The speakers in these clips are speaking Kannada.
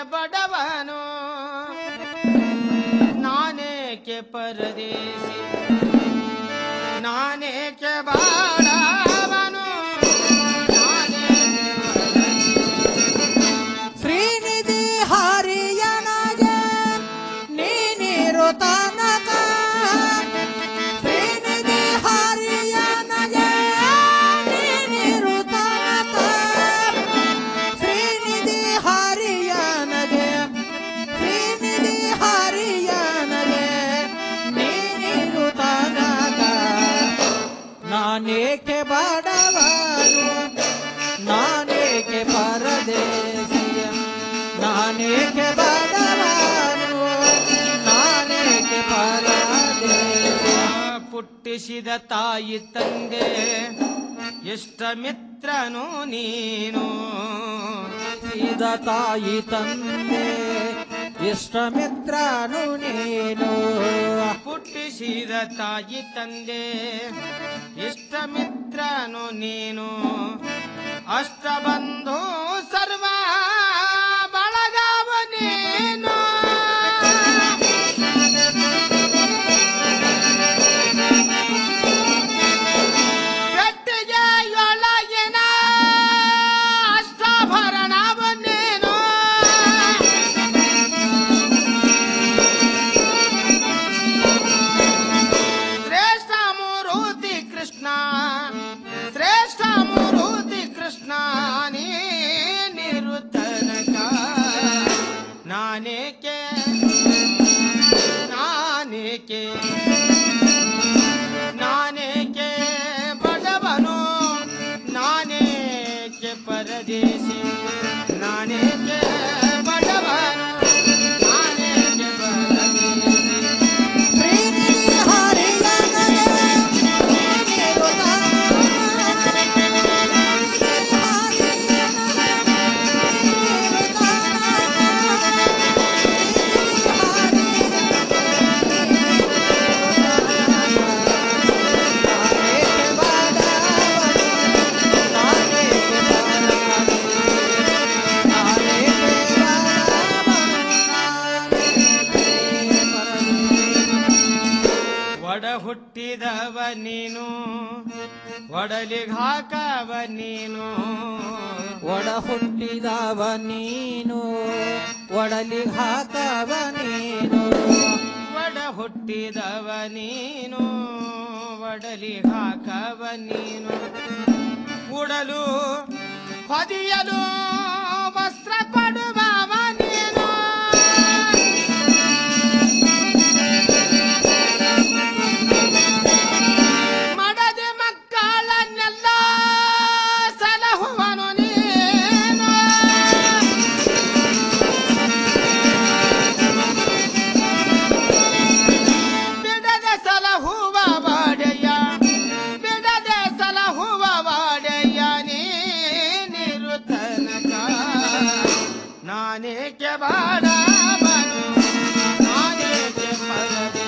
ಬಡವನು ನಾನೇಕೆ ಪರದೇಸಿ ನಾನೇಕೆ ಬಾಡವನು ಶ್ರೀನಿಧಿ ಹರಿಯನಗೆ ನೀನಿರು ತನಕ ಶ್ರೀನಿಧಿ ಹರಿಯನಗೆ ನೀನಿರು ತನಕ ಶ್ರೀನಿಧಿ ಹರಿಯನಗೆ ಶ್ರೀನಿಧಿ ಹರಿಯನಗೆ ನೀನಿರು ತನಕ ನಾನೇಕೆ ಬಡವನು ನಾನೇಕೆ ಪರದೇಸಿಯ ನಾನೇಕೆ ಬಡವನು ನಾನೇಕೆ ಪರದೇಸಿಯ ಪುಟ್ಟಿಸಿದ ತಾಯಿ ತಂದೆ ಇಷ್ಟ ಮಿತ್ರನು ನೀನು ಸೀದ ತಾಯಿ ತಂದೆ ಇಷ್ಟ ಮಿತ್ರನು ನೀನು ಪುಟ್ಟಿಸಿದ ತಾಯಿ ತಂದೆ ಇಷ್ಟ ಮಿತ್ರನು ನೀನು ಅಷ್ಟ ಬಂಧು ಸರ್ವ ಬಳಗವ ನೀನು ಗಟ್ಟಿಗೆಯೊಳಗಿನ ಅಷ್ಟಾಭರಣವ ನೀನು ಶ್ರೇಷ್ಠ ಮೂರುತಿ ಕೃಷ್ಣ ಶ್ರೇಷ್ಠ ಮೂರುತಿ ಕೃಷ್ಣ ನೀರು ತನಕ ನಾನೇಕೆ ನಾನೇಕೆ ನಾನೇಕೆ ಬಡವನು ನಾನೇಕೆ ಪರದೇಶಿ ನಾನೇಕೆ ಬಡವನು ನಾನೇಕೆ ಪರದೇಶಿ ಶ್ರೀನಿಧಿ ಹರಿಯನಗೆ ನೀನಿರು ಒಡ ಹುಟ್ಟಿದವ ನೀನು ಒಡಲಿಗೆ ಹಾಕವ ನೀನು ಒಡ ಹುಟ್ಟಿದವ ನೀನು ಒಡಲಿ ಹಾಕವ ನೀನು ಒಡ ಹುಟ್ಟಿದವ ನೀನು ಒಡಲಿ ಹಾಕವ ನೀನು ಉಡಲು ಹೊದಿಯಲು ವಸ್ತ್ರ ಕೊಡುವವ ನೀನು ಮಡದೆ ಮಕ್ಕಳನ್ನೆಲ್ಲ ಸಲಹುವನು ನೀನು ಬಿಡದೆ ಸಲಹುವ ಬಾಡೆಯ ಬಿಡದೆ ಸಲಹುವ ಬಾಡೆಯ ನೀರು ತನಕ ನಾನೇಕೆ ಬಾಡವನು ನಾನೇಕೆ ಪರದೆ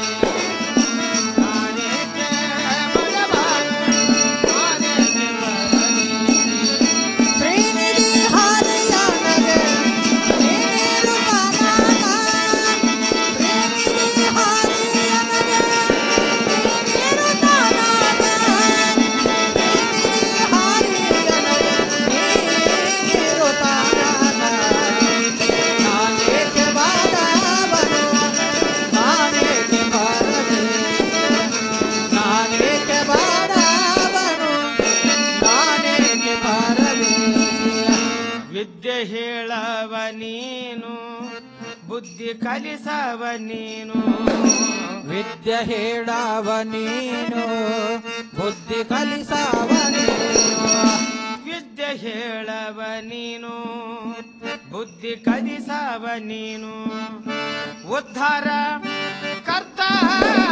ನಾನೇಕೆ ಬಡವನು ನಾನೇಕೆ ಪರದೆ ಶ್ರೀನಿಧಿ ಹರಿಯನಗೆ ನೀನಿರು ತನಕ ಶ್ರೀನಿಧಿ ಹರಿಯನಗೆ ನೀನಿರು ತನಕ ಶ್ರೀನಿಧಿ ಹರಿಯನಗೆ ನೀನಿರು ತನಕ ನಾನೇಕೆ ಬಡವನು ನಾನೇಕೆ ಪರದೇಶ ನಾನೇಕೆ ಬಡವನು ನಾನೇಕೆ ಪರದೇಶ ವಿದ್ಯೆ ಹೇಳವ ನೀನು ಬುದ್ಧಿ ಕಲಿಸವ ನೀನು ವಿದ್ಯೆ ಹೇಳವ ನೀನು ಬುದ್ಧಿ ಕಲಿಸವ ನೀನು ವಿದ್ಯೆ ಹೇಳವ ನೀನು ಬುದ್ಧಿ ಕಲಿಸವ ನೀನು ಉದ್ಧಾರ ಕರ್ತ